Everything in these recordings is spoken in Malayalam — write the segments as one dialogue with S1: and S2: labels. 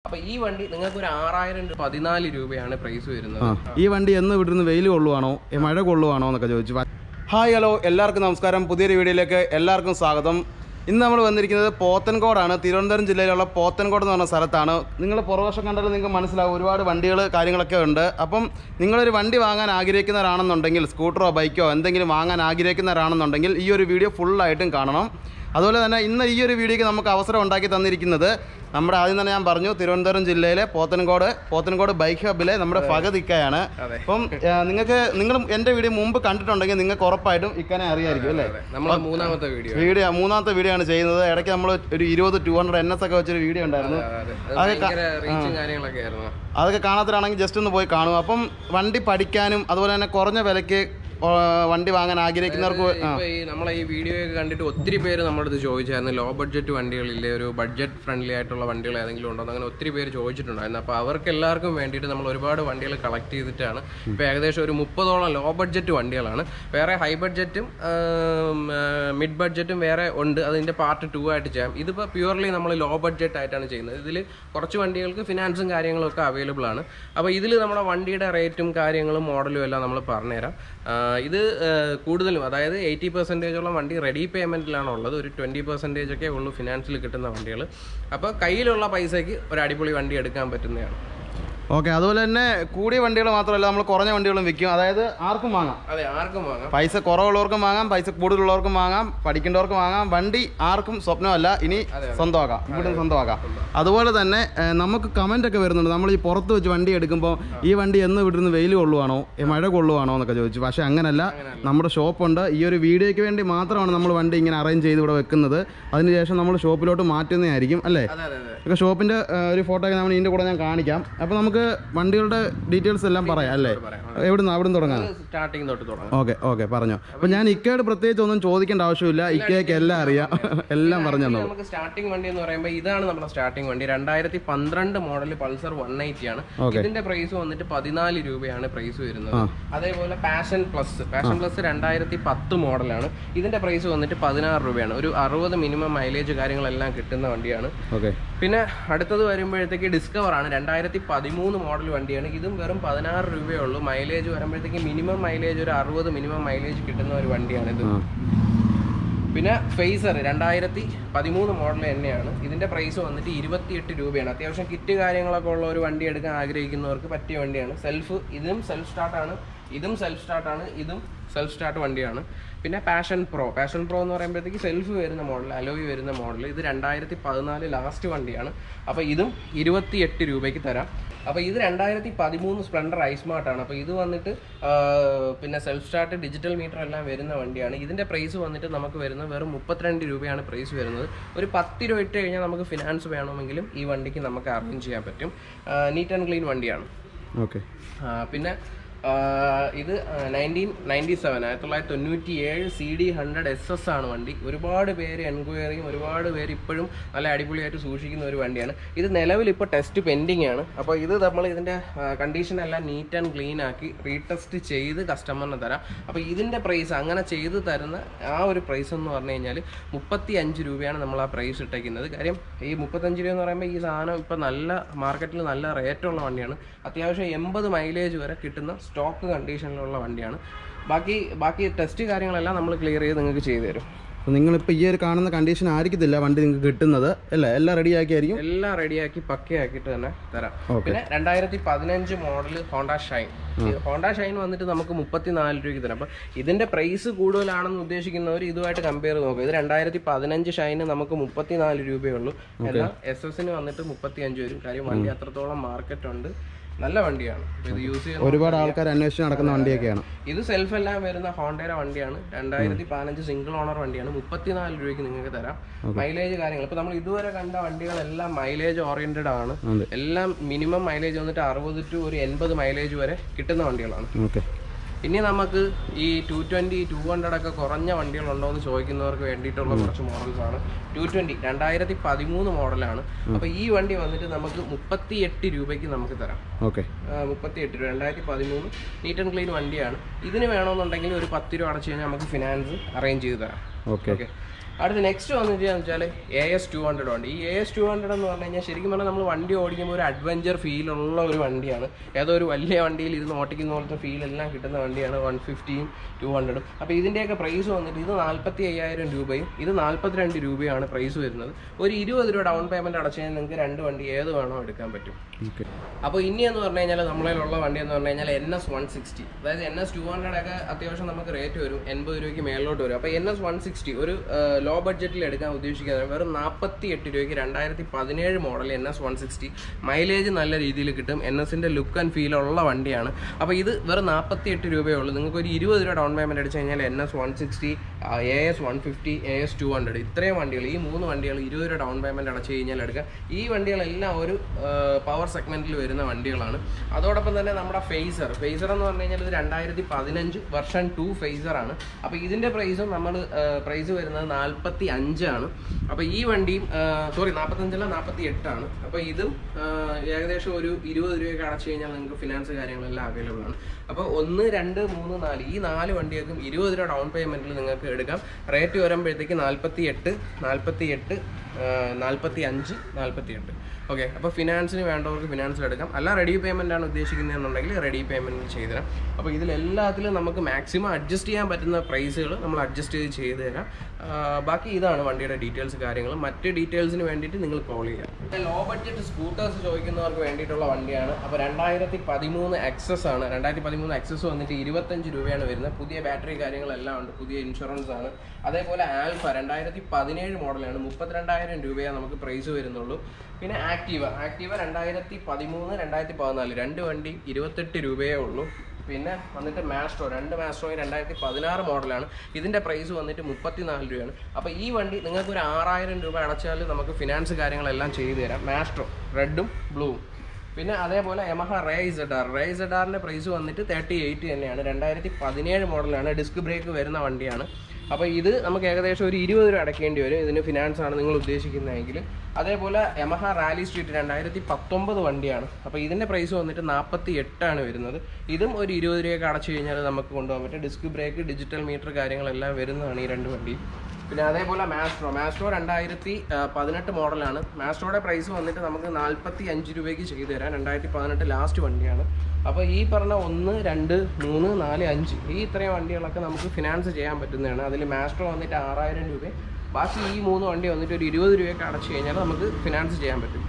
S1: അപ്പൊ ഈ വണ്ടി നിങ്ങൾക്ക് ഒരു ആറായിരം രൂപ പതിനാല് രൂപയാണ് പ്രൈസ് വരുന്നത്
S2: ആ ഈ വണ്ടി എന്ന് വിട്ടിരുന്ന് വെയിൽ കൊള്ളുവാണോ ഏ, മഴ കൊള്ളുവാണോ എന്നൊക്കെ ചോദിച്ചു വ- ഹായ് ഹലോ എല്ലാവർക്കും നമസ്കാരം പുതിയൊരു വീഡിയോയിലേക്ക് എല്ലാവർക്കും സ്വാഗതം ഇന്ന് നമ്മൾ വന്നിരിക്കുന്നത് പോത്തൻകോടാണ് തിരുവനന്തപുരം ജില്ലയിലുള്ള പോത്തൻകോട് എന്ന് പറഞ്ഞ സ്ഥലത്താണ് നിങ്ങൾ പുറവശം കണ്ടാൽ നിങ്ങൾക്ക് മനസ്സിലാവും ഒരുപാട് വണ്ടികൾ കാര്യങ്ങളൊക്കെ ഉണ്ട് അപ്പം നിങ്ങളൊരു വണ്ടി വാങ്ങാൻ ആഗ്രഹിക്കുന്നവരാണെന്നുണ്ടെങ്കിൽ സ്കൂട്ടറോ ബൈക്കോ എന്തെങ്കിലും വാങ്ങാൻ ആഗ്രഹിക്കുന്നവരാണെന്നുണ്ടെങ്കിൽ ഈ ഒരു വീഡിയോ ഫുള്ളായിട്ടും കാണണം അതുപോലെ തന്നെ ഇന്ന് ഈ ഒരു വീഡിയോയ്ക്ക് നമുക്ക് അവസരം ഉണ്ടാക്കി തന്നിരിക്കുന്നത് നമ്മുടെ ആദ്യം തന്നെ ഞാൻ പറഞ്ഞു തിരുവനന്തപുരം ജില്ലയിലെ പോത്തൻകോട് പോത്തൻകോട് ബൈക്ക് ഹബിലെ നമ്മുടെ ഫഗത് ഇക്കയാണ്
S1: അതെ.
S2: അപ്പം ആ, നിങ്ങൾക്ക് നിങ്ങൾ എൻ്റെ വീഡിയോ മുമ്പ് കണ്ടിട്ടുണ്ടെങ്കിൽ നിങ്ങൾക്ക് ഉറപ്പായിട്ടും ഇക്കനെ അറിയായിരിക്കും അല്ലേ
S1: നമ്മളെ മൂന്നാമത്തെ വീഡിയോ
S2: വീഡിയോ മൂന്നാമത്തെ വീഡിയോ ആണ് ചെയ്യുന്നത് ഇടയ്ക്ക് നമ്മൾ ഒരു ഇരുപത് ടു ഹൺഡ്രഡ് എൻ എസ് ഒക്കെ വെച്ചൊരു വീഡിയോ ഉണ്ടായിരുന്നു
S1: ഭയങ്കര റീച്ചും കാര്യങ്ങളൊക്കെ ആയിരുന്നു
S2: അതൊക്കെ കാണാത്തവരാണെങ്കിൽ ജസ്റ്റ് ഒന്ന് പോയി കാണും അപ്പം വണ്ടി പഠിക്കാനും അതുപോലെ തന്നെ കുറഞ്ഞ വിലയ്ക്ക് ആ, വണ്ടി വാങ്ങാൻ ആഗ്രഹിക്കുന്നവർക്ക് ആ
S1: ഇപ്പൊ ഈ നമ്മളെ ഈ വീഡിയോ ഒക്കെ കണ്ടിട്ട് ഒത്തിരി പേര് നമ്മുടെ അടുത്ത് ചോദിച്ചായിരുന്നു ലോ ബഡ്ജറ്റ് വണ്ടികളില്ലേ ഒരു ബഡ്ജറ്റ് ഫ്രണ്ട്ലി ആയിട്ടുള്ള വണ്ടികൾ ഏതെങ്കിലും ഉണ്ടോ എന്ന് അങ്ങനെ ഒത്തിരി പേര് ചോദിച്ചിട്ടുണ്ടായിരുന്നു അപ്പോൾ അവർക്ക് എല്ലാവർക്കും വേണ്ടിയിട്ട് നമ്മൾ ഒരുപാട് വണ്ടികൾ കളക്ട് ചെയ്തിട്ടാണ് ഇപ്പോൾ ഏകദേശം ഒരു മുപ്പതോളം ലോ ബഡ്ജറ്റ് വണ്ടികളാണ് വേറെ ഹൈ ബഡ്ജറ്റും മിഡ് ബഡ്ജറ്റും വേറെ ഉണ്ട് അതിന്റെ പാർട്ട് ടു ആയിട്ട് ചെയ്യാം ഇതിപ്പോൾ പ്യുവർലി നമ്മൾ ലോ ബഡ്ജറ്റ് ആയിട്ടാണ് ചെയ്യുന്നത് ഇതിൽ കുറച്ച് വണ്ടികൾക്ക് ഫിനാൻസും കാര്യങ്ങളും ഒക്കെ അവൈലബിൾ ആണ് അപ്പോൾ ഇതിൽ നമ്മുടെ വണ്ടിയുടെ റേറ്റും കാര്യങ്ങളും മോഡലും എല്ലാം നമ്മൾ പറഞ്ഞുതരാം ആ, ഇത് ആ, കൂടുതലും അതായത് എയ്റ്റി പെർസെൻറ്റേജോളം വണ്ടി റെഡി പേയ്മെൻറ്റിലാണ് ഉള്ളത് ഒരു ട്വൻറ്റി പെർസെൻറ്റേജ് ഒക്കെ ഉള്ളൂ ഫിനാൻസിൽ കിട്ടുന്ന വണ്ടികൾ അപ്പോൾ കയ്യിലുള്ള പൈസയ്ക്ക് ഒരു അടിപൊളി വണ്ടി എടുക്കാൻ പറ്റുന്നതാണ്
S2: ഓക്കെ അതുപോലെ തന്നെ കൂടിയ വണ്ടികൾ മാത്രമല്ല നമ്മൾ കുറഞ്ഞ വണ്ടികളും വിൽക്കും അതായത് ആർക്കും വാങ്ങാം
S1: അതെ ആർക്കും വാങ്ങാം
S2: പൈസ കുറവുള്ളവർക്കും വാങ്ങാം പൈസ കൂടുതലുള്ളവർക്കും വാങ്ങാം പഠിക്കേണ്ടവർക്കും വാങ്ങാം വണ്ടി ആർക്കും സ്വപ്നമല്ല ഇനി സ്വന്തമാക്കാം ഇവിടുന്ന് സ്വന്തമാക്കാം അതുപോലെ തന്നെ ഏഹ്, നമുക്ക് കമൻ്റ് ഒക്കെ വരുന്നുണ്ട് നമ്മൾ ഈ പുറത്ത് വെച്ച് വണ്ടി എടുക്കുമ്പോൾ ഈ വണ്ടി എന്ന് വിട്ടിരുന്ന് വെയിൽ കൊള്ളുവാണോ ഏ, മഴ കൊള്ളുവാണോ എന്നൊക്കെ ചോദിച്ചു പക്ഷേ അങ്ങനല്ല നമ്മുടെ ഷോപ്പുണ്ട് ഈ ഒരു വീഡിയോയ്ക്ക് വേണ്ടി മാത്രമാണ് നമ്മൾ വണ്ടി ഇങ്ങനെ അറേഞ്ച് ചെയ്ത് ഇവിടെ വെക്കുന്നത് അതിനുശേഷം നമ്മൾ ഷോപ്പിലോട്ട് മാറ്റുന്നതായിരിക്കും അല്ലേ
S1: അതെ അതെ അതെ
S2: ഒക്കെ ഷോപ്പിൻ്റെ ഒരു ഫോട്ടോ ഒക്കെ നമ്മൾ ഇതിൻ്റെ കൂടെ ഞാൻ കാണിക്കാം അപ്പോൾ നമുക്ക് വണ്ടികളുടെ ഡീറ്റെയിൽസ് എല്ലാം പറയാം അല്ലേ എവിടുന്ന് അവിടുന്ന് തുടങ്ങാം
S1: സ്റ്റാർട്ടിങ് തൊട്ട് തുടങ്ങാം
S2: ഓക്കെ ഓക്കെ പറഞ്ഞോ അപ്പൊ ഞാൻ ഇക്കയോട് പ്രത്യേകിച്ച് ഒന്നും ചോദിക്കേണ്ട ആവശ്യമില്ല ഇക്കയ്ക്ക് എല്ലാം അറിയാം എല്ലാം പറഞ്ഞു തന്നോളൂ
S1: നമുക്ക് സ്റ്റാർട്ടിംഗ് വണ്ടി എന്ന് പറയുമ്പോൾ ഇതാണ് നമ്മുടെ സ്റ്റാർട്ടിംഗ് വണ്ടി രണ്ടായിരത്തി പന്ത്രണ്ട് മോഡൽ പൾസർ വൺ എയ്റ്റി ആണ്
S2: Okay.
S1: ഇതിന്റെ പ്രൈസ് വന്നിട്ട് പതിനാല് രൂപയാണ് പ്രൈസ് വരുന്നത് അതേപോലെ പാഷൻ പ്ലസ് പാഷൻ പ്ലസ് രണ്ടായിരത്തി പത്ത് മോഡലാണ് ഇതിന്റെ പ്രൈസ് വന്നിട്ട് പതിനാറ് രൂപയാണ് ഒരു അറുപത് മിനിമം മൈലേജ് കാര്യങ്ങളെല്ലാം കിട്ടുന്ന വണ്ടിയാണ്
S2: ഓക്കെ
S1: പിന്നെ അടുത്തത് വരുമ്പോഴത്തേക്ക് ഡിസ്കവർ ആണ് രണ്ടായിരത്തി പതിമൂന്ന് മോഡൽ വണ്ടിയാണ് ഇതും വെറും പതിനാറ് രൂപയേ ഉള്ളൂ മൈലേജ് വരുമ്പോഴത്തേക്ക് മിനിമം മൈലേജ് ഒരു അറുപത് മിനിമം മൈലേജ് കിട്ടുന്ന ഒരു വണ്ടിയാണ് ഇത് പിന്നെ ഫേസർ രണ്ടായിരത്തി പതിമൂന്ന് മോഡൽ തന്നെയാണ് ഇതിന്റെ പ്രൈസ് വന്നിട്ട് ഇരുപത്തിയെട്ട് രൂപയാണ് അത്യാവശ്യം കിറ്റ് കാര്യങ്ങളൊക്കെ ഉള്ള ഒരു വണ്ടി എടുക്കാൻ ആഗ്രഹിക്കുന്നവർക്ക് പറ്റിയ വണ്ടിയാണ് സെൽഫ് ഇതും സെൽഫ് സ്റ്റാർട്ടാണ് ഇതും സെൽഫ് സ്റ്റാർട്ടാണ് ഇതും സെൽഫ് സ്റ്റാർട്ട് വണ്ടിയാണ് പിന്നെ പാഷൻ പ്രോ പാഷൻ പ്രോ എന്ന് പറയുമ്പോഴത്തേക്ക് സെൽഫ് വരുന്ന മോഡൽ അലോയി വരുന്ന മോഡൽ ഇത് രണ്ടായിരത്തി പതിനാല് ലാസ്റ്റ് വണ്ടിയാണ് അപ്പോൾ ഇതും ഇരുപത്തിയെട്ട് രൂപയ്ക്ക് തരാം അപ്പോൾ ഇത് രണ്ടായിരത്തി പതിമൂന്ന് സ്പ്ലെൻഡർ ഐസ്മാർട്ടാണ് അപ്പോൾ ഇത് വന്നിട്ട് ആ, പിന്നെ സെൽഫ് സ്റ്റാർട്ട് ഡിജിറ്റൽ മീറ്റർ എല്ലാം വരുന്ന വണ്ടിയാണ് ഇതിൻ്റെ പ്രൈസ് വന്നിട്ട് നമുക്ക് വരുന്നത് വെറും മുപ്പത്തിരണ്ട് രൂപയാണ് പ്രൈസ് വരുന്നത് ഒരു പത്ത് രൂപ ഇട്ട് കഴിഞ്ഞാൽ നമുക്ക് ഫിനാൻസ് വേണമെങ്കിലും ഈ വണ്ടിക്ക് നമുക്ക് അറേഞ്ച് ചെയ്യാൻ പറ്റും നീറ്റ് ആൻഡ് ക്ലീൻ വണ്ടിയാണ്
S2: ഓക്കെ
S1: ആ, പിന്നെ ആ, ഇത് നയൻറ്റീൻ നയൻറ്റി സെവൻ ആയിരത്തി തൊള്ളായിരത്തി തൊണ്ണൂറ്റി ഏഴ് C D hundred S S ആണ് വണ്ടി ഒരുപാട് പേര് എൻക്വയറിയും ഒരുപാട് പേര് ഇപ്പോഴും നല്ല അടിപൊളിയായിട്ട് സൂക്ഷിക്കുന്ന ഒരു വണ്ടിയാണ് ഇത് നിലവിൽ ഇപ്പോൾ ടെസ്റ്റ് പെൻഡിങ് ആണ് അപ്പോൾ ഇത് നമ്മൾ ഇതിൻ്റെ കണ്ടീഷൻ എല്ലാം നീറ്റ് ആൻഡ് ക്ലീൻ ആക്കി റീടെസ്റ്റ് ചെയ്ത് കസ്റ്റമറിന് തരാം അപ്പോൾ ഇതിൻ്റെ പ്രൈസ് അങ്ങനെ ചെയ്ത് തരുന്ന ആ ഒരു പ്രൈസ് എന്ന് പറഞ്ഞു കഴിഞ്ഞാൽ മുപ്പത്തി അഞ്ച് രൂപയാണ് നമ്മൾ ആ പ്രൈസ് ഇട്ടേക്കുന്നത് കാര്യം ഈ മുപ്പത്തഞ്ച് രൂപ എന്ന് പറയുമ്പോൾ ഈ സാധനം ഇപ്പോൾ നല്ല മാർക്കറ്റിൽ നല്ല റേറ്റുള്ള വണ്ടിയാണ് അത്യാവശ്യം എൺപത് മൈലേജ് വരെ കിട്ടുന്ന സ്റ്റോക്ക് കണ്ടീഷനിലുള്ള വണ്ടിയാണ് ബാക്കി ബാക്കി ടെസ്റ്റ് കാര്യങ്ങളെല്ലാം നമ്മൾ ക്ലിയർ ചെയ്ത് നിങ്ങൾക്ക് ചെയ്തു തരും
S2: അപ്പോൾ നിങ്ങളിപ്പോൾ ഈ ഒരു കാണുന്ന കണ്ടീഷൻ ആയിരിക്കത്തില്ല വണ്ടി നിങ്ങൾക്ക് കിട്ടുന്നത് അല്ലേ എല്ലാം റെഡി ആക്കിയായിരിക്കും
S1: എല്ലാം റെഡിയാക്കി പക്കയാക്കിയിട്ട് തന്നെ തരാം
S2: Okay.
S1: പിന്നെ രണ്ടായിരത്തി പതിനഞ്ച് model Honda Shine Honda Shine വന്നിട്ട് നമുക്ക് മുപ്പത്തിനാല് രൂപയ്ക്ക് തരാം അപ്പൊ ഇതിന്റെ പ്രൈസ് കൂടുതലാണെന്ന് ഉദ്ദേശിക്കുന്നവർ ഇതുമായിട്ട് കമ്പയർ നോക്കുക ഇത് രണ്ടായിരത്തി പതിനഞ്ച് ഷൈന് നമുക്ക് മുപ്പത്തിനാല് രൂപയേ ഉള്ളൂ എന്നാൽ എസ് എസിന് വന്നിട്ട് മുപ്പത്തി അഞ്ച് വരും കാര്യം വണ്ടി അത്രത്തോളം മാർക്കറ്റ് ഉണ്ട് നല്ല വണ്ടിയാണ് അപ്പൊ ഇത് യൂസ് ചെയ്യുന്ന
S2: ഒരുപാട് ആൾക്കാർ അന്വേഷിച്ച് നടക്കുന്ന വണ്ടിയൊക്കെയാണ്
S1: ഇത് സെൽഫ് എല്ലാം വരുന്ന ഹോണ്ടയുടെ വണ്ടിയാണ് രണ്ടായിരത്തി പതിനഞ്ച് സിംഗിൾ ഓണർ വണ്ടിയാണ് മുപ്പത്തിനാല് രൂപയ്ക്ക് നിങ്ങൾക്ക് തരാം മൈലേജ് കാര്യങ്ങൾ ഇപ്പൊ നമ്മൾ ഇതുവരെ കണ്ട വണ്ടികളെല്ലാം മൈലേജ് ഓറിയന്റഡ് ആണ്
S2: അതെ.
S1: എല്ലാം മിനിമം മൈലേജ് വന്നിട്ട് അറുപത് ടു ഒരു എൺപത് മൈലേജ് വരെ കിട്ടുന്ന വണ്ടികളാണ്
S2: ഓക്കെ
S1: ഇനി നമുക്ക് ഈ ടു ട്വന്റി ടു ഹൺഡ്രഡ് ഒക്കെ കുറഞ്ഞ വണ്ടികളുണ്ടോ എന്ന് ചോദിക്കുന്നവർക്ക് വേണ്ടിയിട്ടുള്ള കുറച്ച് മോഡൽസ് ആണ് ടു ട്വന്റി രണ്ടായിരത്തി പതിമൂന്ന് മോഡലാണ് അപ്പൊ ഈ വണ്ടി വന്നിട്ട് നമുക്ക് മുപ്പത്തി എട്ട് രൂപയ്ക്ക് നമുക്ക് തരാം
S2: ഓക്കെ
S1: മുപ്പത്തി എട്ട് രൂപ രണ്ടായിരത്തി പതിമൂന്ന് നീറ്റ് ആൻഡ് ക്ലീൻ വണ്ടിയാണ് ഇതിന് വേണമെന്നുണ്ടെങ്കിൽ ഒരു പത്ത് രൂപ അടച്ചു കഴിഞ്ഞാൽ നമുക്ക് ഫിനാൻസ് അറേഞ്ച് ചെയ്ത് തരാം
S2: ഓക്കെ
S1: ഓക്കെ അടുത്ത് നെക്സ്റ്റ് വന്നിട്ട് വെച്ചാൽ എ എസ് ടു ഹൺഡ്രഡ് ഉണ്ട് ഈ എ എസ് ടു ഹൺഡ്രഡ് എന്ന് പറഞ്ഞു കഴിഞ്ഞാൽ ശരിക്കും പറഞ്ഞാൽ നമ്മൾ വണ്ടി ഓടിക്കുമ്പോൾ ഒരു അഡ്വഞ്ചർ ഫീലുള്ള ഒരു വണ്ടിയാണ് ഏതോ ഒരു വലിയ വണ്ടിയിൽ ഇരുന്ന് ഓട്ടിക്കുന്ന പോലത്തെ ഫീൽ എല്ലാം കിട്ടുന്ന വണ്ടിയാണ് വൺ ഫിഫ്റ്റിയും ടു ഹൺഡ്രഡും അപ്പോൾ ഇതിൻ്റെയൊക്കെ പ്രൈസ് വന്നിട്ട് ഇത് നാൽപ്പത്തി അയ്യായിരം രൂപയും ഇത് നാൽപ്പത്തിരണ്ട് രൂപയാണ് പ്രൈസ് വരുന്നത് ഒരു ഇരുപത് രൂപ ഡൗൺ പേയ്മെൻറ്റ് അടച്ചു കഴിഞ്ഞാൽ നിങ്ങൾക്ക് രണ്ട് വണ്ടി ഏത് വേണോ എടുക്കാൻ പറ്റും
S2: ഓക്കെ
S1: അപ്പോൾ ഇനി എന്ന് പറഞ്ഞു കഴിഞ്ഞാൽ നമ്മളതിലുള്ള വണ്ടി എന്ന് പറഞ്ഞു കഴിഞ്ഞാൽ എൻ എസ് വൺ സിക്സ്റ്റി അതായത് എൻ എസ് ടു ഹൺഡ്രഡ് ഒക്കെ അത്യാവശ്യം നമുക്ക് റേറ്റ് വരും എൺപത് രൂപയ്ക്ക് മേളിലോട്ട് വരും അപ്പോൾ എൻ എസ് വൺ സിക്സ്റ്റി ഒരു ലോ ബഡ്ജറ്റിൽ എടുക്കാൻ ഉദ്ദേശിക്കുന്നത് വെറും നാൽപ്പത്തി എട്ട് രൂപയ്ക്ക് രണ്ടായിരത്തി പതിനേഴ് model N S one sixty mileage നല്ല രീതിയിൽ കിട്ടും എൻ എസിൻ്റെ ലുക്ക് ആൻഡ് ഫീൽ ഉള്ള വണ്ടിയാണ് അപ്പോൾ ഇത് വെറും നാൽപ്പത്തി എട്ട് രൂപയേ ഉള്ളൂ നിങ്ങൾക്ക് ഒരു ഇരുപത് രൂപ ഡൗൺ പേയ്മെൻറ്റ് അടിച്ചു കഴിഞ്ഞാൽ N S one sixty A S one fifty A S two hundred ഇത്രയും വണ്ടികൾ ഈ മൂന്ന് വണ്ടികൾ ഇരുപത് രൂപ ഡൗൺ പേയ്മെൻറ്റ് അടച്ചു കഴിഞ്ഞാൽ എടുക്കുക ഈ വണ്ടികളെല്ലാം ഒരു പവർ സെഗ്മെൻറ്റിൽ വരുന്ന വണ്ടികളാണ് അതോടൊപ്പം തന്നെ നമ്മുടെ ഫേസർ ഫേസർ എന്ന് പറഞ്ഞു കഴിഞ്ഞാൽ ഇത് രണ്ടായിരത്തി പതിനഞ്ച് വർഷൻ ടു ഫേസർ ആണ് അപ്പോൾ ഇതിൻ്റെ പ്രൈസും നമ്മൾ പ്രൈസ് വരുന്നത് നാൽപ്പത്തി അഞ്ചാണ് അപ്പോൾ ഈ വണ്ടിയും സോറി നാൽപ്പത്തഞ്ചല്ല നാൽപ്പത്തി എട്ടാണ് അപ്പോൾ ഇതും ആ, ഏകദേശം ഒരു ഇരുപത് രൂപയൊക്കെ അടച്ചു കഴിഞ്ഞാൽ നിങ്ങൾക്ക് ഫിനാൻസ് കാര്യങ്ങളെല്ലാം അവൈലബിൾ ആണ് അപ്പോൾ ഒന്ന് രണ്ട് മൂന്ന് നാല് ഈ നാല് വണ്ടികൾക്കും ഇരുപത് രൂപ ഡൗൺ പേയ്മെൻറ്റിൽ നിങ്ങൾക്ക് എടുക്കാം റേറ്റ് വരുമ്പോഴത്തേക്ക് നാൽപ്പത്തി എട്ട് നാൽപ്പത്തി എട്ട് നാൽപ്പത്തി അഞ്ച് നാൽപ്പത്തി എട്ട് ഓക്കെ അപ്പോൾ ഫിനാൻസിന് വേണ്ടവർക്ക് ഫിനാൻസിൽ എടുക്കാം അല്ല റെഡി പേയ്മെൻ്റ് ആണ് ഉദ്ദേശിക്കുന്നതെന്നുണ്ടെങ്കിൽ റെഡി പേയ്മെൻറ്റ് ചെയ്തു തരാം അപ്പോൾ ഇതിലെല്ലാത്തിലും നമുക്ക് മാക്സിമം അഡ്ജസ്റ്റ് ചെയ്യാൻ പറ്റുന്ന പ്രൈസുകൾ നമ്മൾ അഡ്ജസ്റ്റ് ചെയ്ത് ചെയ്തു തരാം ആ, ബാക്കി ഇതാണ് വണ്ടിയുടെ ഡീറ്റെയിൽസ് കാര്യങ്ങൾ മറ്റ് ഡീറ്റെയിൽസിന് വേണ്ടിയിട്ട് നിങ്ങൾ കോൾ ചെയ്യാം ലോ ബഡ്ജറ്റ് സ്കൂട്ടേഴ്സ് ചോദിക്കുന്നവർക്ക് വേണ്ടിയിട്ടുള്ള വണ്ടിയാണ് അപ്പോൾ രണ്ടായിരത്തി പതിമൂന്ന് എക്സസ് ആണ് രണ്ടായിരത്തി പതിമൂന്ന് എക്സസ് വന്നിട്ട് ഇരുപത്തഞ്ച് രൂപയാണ് വരുന്നത് പുതിയ ബാറ്ററി കാര്യങ്ങളെല്ലാം ഉണ്ട് പുതിയ ഇൻഷുറൻസ് ആണ് അതേപോലെ ആൽഫ രണ്ടായിരത്തി പതിനേഴ് മോഡലാണ് മുപ്പത്തിരണ്ടായിരം രൂപയാണ് നമുക്ക് പ്രൈസ് വരുന്നുള്ളൂ പിന്നെ ആക്റ്റീവ ആക്റ്റീവ രണ്ടായിരത്തി പതിമൂന്ന് രണ്ടായിരത്തി പതിനാല് രണ്ട് വണ്ടി ഇരുപത്തെട്ട് രൂപയേ ഉള്ളൂ പിന്നെ വന്നിട്ട് മാസ്ട്രോ രണ്ട് മാസ്ട്രോയും രണ്ടായിരത്തി പതിനാറ് മോഡലാണ് ഇതിൻ്റെ പ്രൈസ് വന്നിട്ട് മുപ്പത്തിനാല് രൂപയാണ് അപ്പോൾ ഈ വണ്ടി നിങ്ങൾക്ക് ഒരു ആറായിരം രൂപ അടച്ചാൽ നമുക്ക് ഫിനാൻസ് കാര്യങ്ങളെല്ലാം ചെയ്തു തരാം മാസ്ട്രോ റെഡും ബ്ലൂവും പിന്നെ അതേപോലെ യമഹ റേ ഇസഡാർ റേ ഇസഡാറിൻ്റെ പ്രൈസ് വന്നിട്ട് തേർട്ടി എയ്റ്റ് തന്നെയാണ് രണ്ടായിരത്തി പതിനേഴ് മോഡലാണ് ഡിസ്ക് ബ്രേക്ക് വരുന്ന വണ്ടിയാണ് അപ്പോൾ ഇത് നമുക്ക് ഏകദേശം ഒരു ഇരുപത് രൂപ അടയ്ക്കേണ്ടി വരും ഇതിന് ഫിനാൻസ് ആണ് നിങ്ങൾ ഉദ്ദേശിക്കുന്നതെങ്കിൽ അതേപോലെ യമഹ റാലി സ്ട്രീറ്റ് രണ്ടായിരത്തി പത്തൊമ്പത് വണ്ടിയാണ് അപ്പോൾ ഇതിൻ്റെ പ്രൈസ് വന്നിട്ട് നാൽപ്പത്തി എട്ടാണ് വരുന്നത് ഇതും ഒരു ഇരുപത് രൂപയൊക്കെ അടച്ചു കഴിഞ്ഞാൽ നമുക്ക് കൊണ്ടുപോകാൻ പറ്റും ഡിസ്ക് ബ്രേക്ക് ഡിജിറ്റൽ മീറ്റർ കാര്യങ്ങളെല്ലാം വരുന്നതാണ് ഈ രണ്ട് വണ്ടി പിന്നെ അതേപോലെ മാസ്ട്രോ മാസ്ട്രോ രണ്ടായിരത്തി പതിനെട്ട് മോഡലാണ് മാസ്ട്രോയുടെ പ്രൈസ് വന്നിട്ട് നമുക്ക് നാൽപ്പത്തി അഞ്ച് രൂപയ്ക്ക് ചെയ്തു തരാം രണ്ടായിരത്തി പതിനെട്ട് ലാസ്റ്റ് വണ്ടിയാണ് അപ്പോൾ ഈ പറഞ്ഞ ഒന്ന് രണ്ട് മൂന്ന് നാല് അഞ്ച് ഈ ഇത്രയും വണ്ടികളൊക്കെ നമുക്ക് ഫിനാൻസ് ചെയ്യാൻ പറ്റുന്നതാണ് അതിൽ മാസ്ട്രോ വന്നിട്ട് ആറായിരം രൂപ ബാക്കി ഈ മൂന്ന് വണ്ടി വന്നിട്ട് ഒരു ഇരുപത് രൂപയൊക്കെ അടച്ചു കഴിഞ്ഞാൽ നമുക്ക് ഫിനാൻസ് ചെയ്യാൻ പറ്റും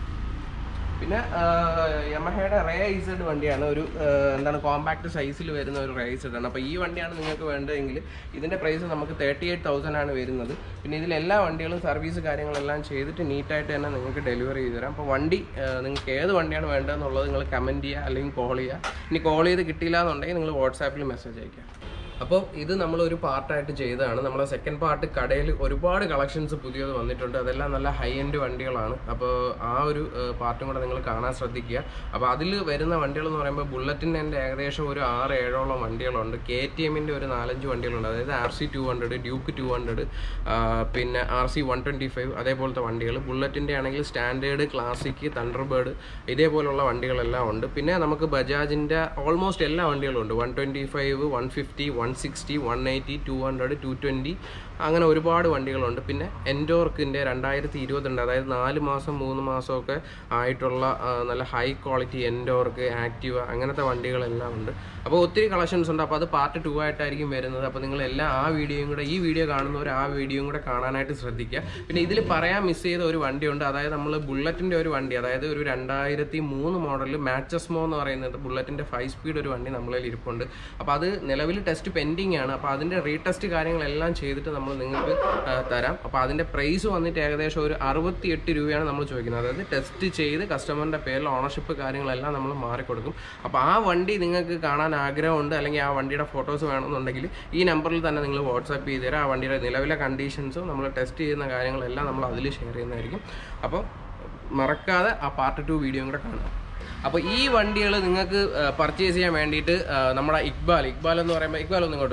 S1: പിന്നെ യമഹയുടെ റേ ഐസഡ് വണ്ടിയാണ് ഒരു ആ, എന്താണ് കോമ്പാക്ട് സൈസിൽ വരുന്ന ഒരു റേ ഐസഡ് ആണ് അപ്പോൾ ഈ വണ്ടിയാണ് നിങ്ങൾക്ക് വേണ്ടതെങ്കിൽ ഇതിൻ്റെ പ്രൈസ് നമുക്ക് തേർട്ടി എയ്റ്റ് തൗസൻഡ് ആണ് വരുന്നത് പിന്നെ ഇതിൽ എല്ലാ വണ്ടികളും സർവീസ് കാര്യങ്ങളെല്ലാം ചെയ്തിട്ട് നീറ്റായിട്ട് തന്നെ നിങ്ങൾക്ക് ഡെലിവറി ചെയ്ത് തരാം അപ്പോൾ വണ്ടി ആ, നിങ്ങൾക്ക് ഏത് വണ്ടിയാണ് വേണ്ടതെന്നുള്ളത് നിങ്ങൾ കമൻറ്റ് ചെയ്യുക അല്ലെങ്കിൽ കോൾ ചെയ്യുക ഇനി കോൾ ചെയ്ത് കിട്ടിയില്ല എന്നുണ്ടെങ്കിൽ നിങ്ങൾ വാട്സാപ്പിൽ മെസ്സേജ് അയക്കുക അപ്പോൾ ഇത് നമ്മൾ ഒരു പാർട്ടായിട്ട് ചെയ്തതാണ് നമ്മളെ സെക്കൻഡ് പാർട്ട് കടയിൽ ഒരുപാട് കളക്ഷൻസ് പുതിയത് വന്നിട്ടുണ്ട് അതെല്ലാം നല്ല ഹൈ എൻഡ് വണ്ടികളാണ് അപ്പോൾ ആ ഒരു പാർട്ടും കൂടെ നിങ്ങൾ കാണാൻ ശ്രദ്ധിക്കുക അപ്പോൾ അതിൽ വരുന്ന വണ്ടികൾ എന്ന് പറയുമ്പോൾ ബുള്ളറ്റിൻ്റെ എൻ്റെ ഏകദേശം ഒരു ആറ് ഏഴോളം വണ്ടികളുണ്ട് കെ ടി എമ്മിൻ്റെ ഒരു നാലഞ്ച് വണ്ടികളുണ്ട് അതായത് R C two hundred Duke two hundred പിന്നെ R C one twenty five അതേപോലത്തെ വണ്ടികൾ ബുള്ളറ്റിൻ്റെ ആണെങ്കിൽ സ്റ്റാൻഡേർഡ് ക്ലാസിക് തണ്ടർബേർഡ് ഇതേപോലുള്ള വണ്ടികളെല്ലാം ഉണ്ട് പിന്നെ നമുക്ക് ബജാജിൻ്റെ ഓൾമോസ്റ്റ് എല്ലാ വണ്ടികളും ഉണ്ട് one twenty five one fifty one sixty one eighty two hundred two twenty അങ്ങനെ ഒരുപാട് വണ്ടികളുണ്ട് പിന്നെ എൻഡോർക്കിൻ്റെ രണ്ടായിരത്തി ഇരുപത്തിരണ്ട് അതായത് നാല് മാസം മൂന്ന് മാസമൊക്കെ ആയിട്ടുള്ള ആ, നല്ല ഹൈ ക്വാളിറ്റി എൻഡോർക്ക് ആക്റ്റീവ അങ്ങനത്തെ വണ്ടികളെല്ലാം ഉണ്ട് അപ്പോൾ ഒത്തിരി കളക്ഷൻസ് ഉണ്ട് അപ്പോൾ അത് പാർട്ട് ടു ആയിട്ടായിരിക്കും വരുന്നത് അപ്പോൾ നിങ്ങൾ എല്ലാ ആ വീഡിയോയും കൂടെ ഈ വീഡിയോ കാണുന്നവർ ആ വീഡിയോയും കൂടെ കാണാനായിട്ട് ശ്രദ്ധിക്കുക പിന്നെ ഇതിൽ പറയാൻ മിസ് ചെയ്ത ഒരു വണ്ടിയുണ്ട് അതായത് നമ്മൾ ബുള്ളറ്റിൻ്റെ ഒരു വണ്ടി അതായത് ഒരു രണ്ടായിരത്തി മൂന്ന് മോഡൽ മാച്ചസ്മോ എന്ന് പറയുന്നത് ബുള്ളറ്റിൻ്റെ ഫൈവ് സ്പീഡ് ഒരു വണ്ടി നമ്മളതിൽ ഇരിപ്പുണ്ട് അപ്പോൾ അത് നിലവിൽ ടെസ്റ്റ് പെൻഡിങ് ആണ് അപ്പോൾ അതിൻ്റെ റീടെസ്റ്റ് കാര്യങ്ങളെല്ലാം ചെയ്തിട്ട് നമ്മൾ നിങ്ങൾക്ക് ആ, തരാം അപ്പോൾ അതിൻ്റെ പ്രൈസ് വന്നിട്ട് ഏകദേശം ഒരു അറുപത്തി എട്ട് രൂപയാണ് നമ്മൾ ചോദിക്കുന്നത് അതായത് ടെസ്റ്റ് ചെയ്ത് കസ്റ്റമറിൻ്റെ പേരിൽ ഓണർഷിപ്പ് കാര്യങ്ങളെല്ലാം നമ്മൾ മാറിക്കൊടുക്കും അപ്പോൾ ആ വണ്ടി നിങ്ങൾക്ക് കാണാൻ ആഗ്രഹമുണ്ട് അല്ലെങ്കിൽ ആ വണ്ടിയുടെ ഫോട്ടോസ് വേണമെന്നുണ്ടെങ്കിൽ ഈ നമ്പറിൽ തന്നെ നിങ്ങൾ വാട്സാപ്പ് ചെയ്ത് തരാം ആ വണ്ടിയുടെ നിലവിലെ കണ്ടീഷൻസും നമ്മൾ ടെസ്റ്റ് ചെയ്യുന്ന കാര്യങ്ങളെല്ലാം നമ്മൾ അതിൽ ഷെയർ ചെയ്യുന്നതായിരിക്കും അപ്പോൾ മറക്കാതെ ആ പാർട്ട് ടു വീഡിയോയും കൂടെ കാണുക അപ്പോൾ ഈ വണ്ടികൾ നിങ്ങൾക്ക് പർച്ചേസ് ചെയ്യാൻ വേണ്ടിയിട്ട് ആ, നമ്മുടെ ഇക്ബാൽ ഇക്ബാൽ എന്ന് പറയുമ്പോൾ ഇക്ബാൽ ഒന്ന് ഇങ്ങോട്ട് വരും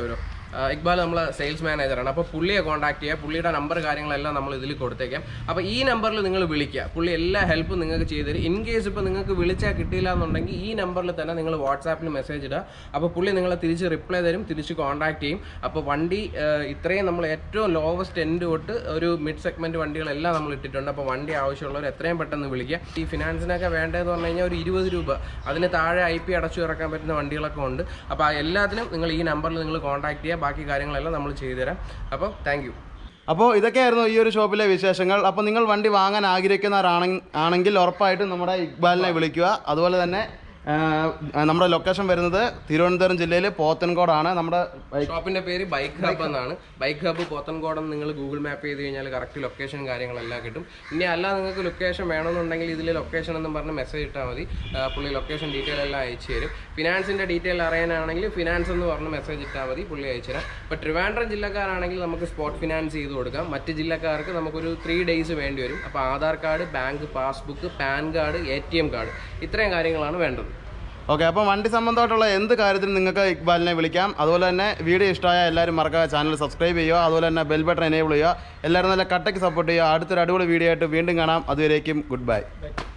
S1: ആ, ഇക്ബാൽ നമ്മളെ സെയിൽസ് മാനേജറാണ് അപ്പോൾ പുള്ളിയെ കോൺടാക്ട് ചെയ്യുക പുള്ളിയുടെ നമ്പർ കാര്യങ്ങളെല്ലാം നമ്മൾ ഇതിൽ കൊടുത്തേക്കാം അപ്പോൾ ഈ നമ്പറിൽ നിങ്ങൾ വിളിക്കുക പുള്ളി എല്ലാ ഹെൽപ്പും നിങ്ങൾക്ക് ചെയ്തു തരും ഇൻ കേസ് ഇപ്പോൾ നിങ്ങൾക്ക് വിളിച്ചാൽ കിട്ടിയില്ല എന്നുണ്ടെങ്കിൽ ഈ നമ്പറിൽ തന്നെ നിങ്ങൾ വാട്സാപ്പിൽ മെസ്സേജ് ഇടുക അപ്പോൾ പുള്ളി നിങ്ങളെ തിരിച്ച് റിപ്ലൈ തരും തിരിച്ച് കോൺടാക്ട് ചെയ്യും അപ്പോൾ വണ്ടി ആ, ഇത്രയും നമ്മൾ ഏറ്റവും ലോവസ്റ്റ് എൻഡ് തൊട്ട് ഒരു മിഡ് സെഗ്മെന്റ് വണ്ടികളെല്ലാം നമ്മൾ ഇട്ടിട്ടുണ്ട് അപ്പോൾ വണ്ടി ആവശ്യമുള്ളവർ എത്രയും പെട്ടെന്ന് വിളിക്കുക ഈ ഫിനാൻസിനൊക്കെ വേണ്ടതെന്ന് പറഞ്ഞു കഴിഞ്ഞാൽ ഒരു ഇരുപത് രൂപ അതിന് താഴെ ഐ പി അടച്ചു ഇറക്കാൻ പറ്റുന്ന വണ്ടികളൊക്കെ ഉണ്ട് അപ്പോൾ ആ എല്ലാത്തിനും നിങ്ങൾ ഈ നമ്പറിൽ നിങ്ങൾ കോൺടാക്ട് ചെയ്യുക ബാക്കി കാര്യങ്ങളെല്ലാം നമ്മൾ ചെയ്തുതരാം അപ്പോൾ താങ്ക് യു
S2: അപ്പോൾ ഇതൊക്കെയായിരുന്നു ഈ ഒരു ഷോപ്പിലെ വിശേഷങ്ങൾ അപ്പോൾ നിങ്ങൾ വണ്ടി വാങ്ങാൻ ആഗ്രഹിക്കുന്നവരാണെങ്കിൽ ആണെങ്കിൽ ഉറപ്പായിട്ടും നമ്മുടെ ഇക്ബാലിനെ വിളിക്കുക അതുപോലെ തന്നെ ആ, നമ്മുടെ ലൊക്കേഷൻ വരുന്നത് തിരുവനന്തപുരം ജില്ലയിൽ പോത്തൻകോടാണ് നമ്മുടെ ബൈക്ക്
S1: ഷോപ്പിന്റെ പേര് ബൈക്ക് ഹബ് എന്നാണ് ബൈക്ക് ഹബ് പോത്തൻകോടം നിങ്ങൾ ഗൂഗിൾ മാപ്പ് ചെയ്ത് കഴിഞ്ഞാൽ കറക്റ്റ് ലൊക്കേഷൻ കാര്യങ്ങളെല്ലാം കിട്ടും ഇനി അല്ല നിങ്ങൾക്ക് ലൊക്കേഷൻ വേണമെന്നുണ്ടെങ്കിൽ ഇതിൽ ലൊക്കേഷൻ എന്നും പറഞ്ഞ് മെസ്സേജ് ഇട്ടാൽ മതി ആ, പുള്ളി ലൊക്കേഷൻ ഡീറ്റെയിൽ എല്ലാം അയച്ചു തരും ഫിനാൻസിന്റെ ഡീറ്റെയിൽ അറിയാനാണെങ്കിൽ ഫിനാൻസ് എന്ന് പറഞ്ഞ് മെസ്സേജ് ഇട്ടാൽ മതി പുള്ളി അയച്ചു തരാം ഇപ്പോൾ ട്രിവാൻഡ്രം ജില്ലക്കാരാണെങ്കിൽ നമുക്ക് സ്പോട്ട് ഫിനാൻസ് ചെയ്ത് കൊടുക്കാം മറ്റ് ജില്ലക്കാർക്ക് നമുക്കൊരു ത്രീ ഡേയ്സ് വേണ്ടി വരും അപ്പോൾ Aadhaar card bank passbook PAN card A T M card ഇത്രയും കാര്യങ്ങളാണ് വേണ്ടത്
S2: ഓക്കെ അപ്പോൾ വണ്ടി സംബന്ധമായിട്ടുള്ള എന്ത് കാര്യത്തിനും നിങ്ങൾക്ക് ഇക്ബാലിനെ വിളിക്കാം അതുപോലെ തന്നെ വീഡിയോ ഇഷ്ടമായ എല്ലാവരും മറക്കുക ചാനൽ സബ്സ്ക്രൈബ് ചെയ്യുക അതുപോലെ തന്നെ ബെൽ ബട്ടൺ എനേബിൾ ചെയ്യുക എല്ലാവരും നല്ല കട്ടയ്ക്ക് സപ്പോർട്ട് ചെയ്യുക അടുത്തൊരു അടിപൊളി വീഡിയോ ആയിട്ട് വീണ്ടും കാണാം അതുവരേക്കും ഗുഡ് ബൈ